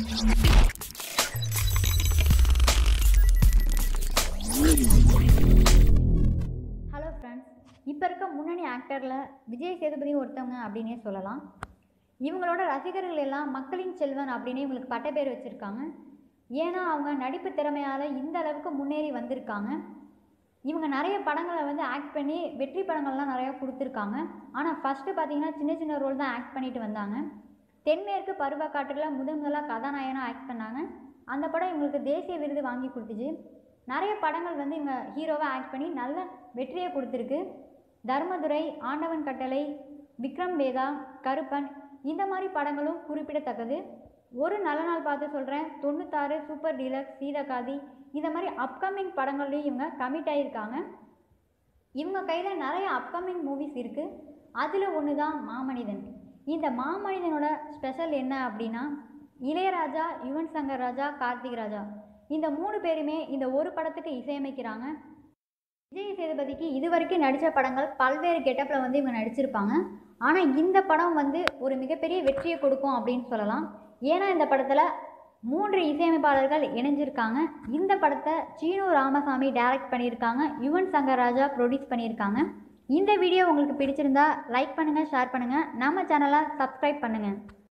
hello friends இப்போ இருக்க முன்னணி ஆக்டரில் விஜய் சேதுபதி ஒருத்தவங்க அப்படின்னே சொல்லலாம் இவங்களோட ரசிகர்கள் எல்லாம் மக்களின் செல்வன் அப்படின்னு இவங்களுக்கு பட்டப்பேர் வச்சுருக்காங்க ஏன்னா அவங்க நடிப்பு திறமையால் இந்த அளவுக்கு முன்னேறி வந்திருக்காங்க இவங்க நிறைய படங்களை வந்து ஆக்ட் பண்ணி வெற்றி படங்கள்லாம் நிறையா கொடுத்துருக்காங்க ஆனால் ஃபஸ்ட்டு பார்த்தீங்கன்னா சின்ன சின்ன ரோல் தான் ஆக்ட் பண்ணிட்டு வந்தாங்க தென்மேற்கு பருவக்காற்றில் முதன் முதலாக கதாநாயகனாக ஆக்ட் பண்ணாங்க அந்த படம் இவங்களுக்கு தேசிய விருது வாங்கி கொடுத்துச்சு நிறைய படங்கள் வந்து இவங்க ஹீரோவாக ஆக்ட் பண்ணி நல்ல வெற்றியை கொடுத்துருக்கு தர்மதுரை ஆண்டவன் கட்டளை விக்ரம் வேதா கருப்பன் இந்த மாதிரி படங்களும் குறிப்பிடத்தக்கது ஒரு நல்ல நாள் பார்த்து சொல்கிறேன் தொண்ணூத்தாறு சூப்பர் டீலக்ஸ் சீதகாதி இந்த மாதிரி அப்கமிங் படங்கள்லையும் இவங்க கமிட் ஆகியிருக்காங்க இவங்க கையில் நிறைய அப்கமிங் மூவிஸ் இருக்குது அதில் ஒன்று தான் மாமனிதன் இந்த மாமனிதனோட ஸ்பெஷல் என்ன அப்படின்னா இளையராஜா யுவன் சங்கர் ராஜா கார்த்திக் ராஜா இந்த மூணு பேருமே இந்த ஒரு படத்துக்கு இசையமைக்கிறாங்க விஜய் சேதுபதிக்கு இது வரைக்கும் நடித்த படங்கள் பல்வேறு கெட்டப்பில் வந்து இவங்க நடிச்சிருப்பாங்க ஆனால் இந்த படம் வந்து ஒரு மிகப்பெரிய வெற்றியை கொடுக்கும் அப்படின்னு சொல்லலாம் ஏன்னா இந்த படத்தில் மூன்று இசையமைப்பாளர்கள் இணைஞ்சிருக்காங்க இந்த படத்தை சீனு ராமசாமி டைரக்ட் பண்ணியிருக்காங்க யுவன் சங்கர் ராஜா ப்ரொடியூஸ் பண்ணியிருக்காங்க இந்த வீடியோ உங்களுக்கு பிடிச்சிருந்தா லைக் பண்ணுங்கள் ஷேர் பண்ணுங்கள் நம்ம சேனலை சப்ஸ்கிரைப் பண்ணுங்கள்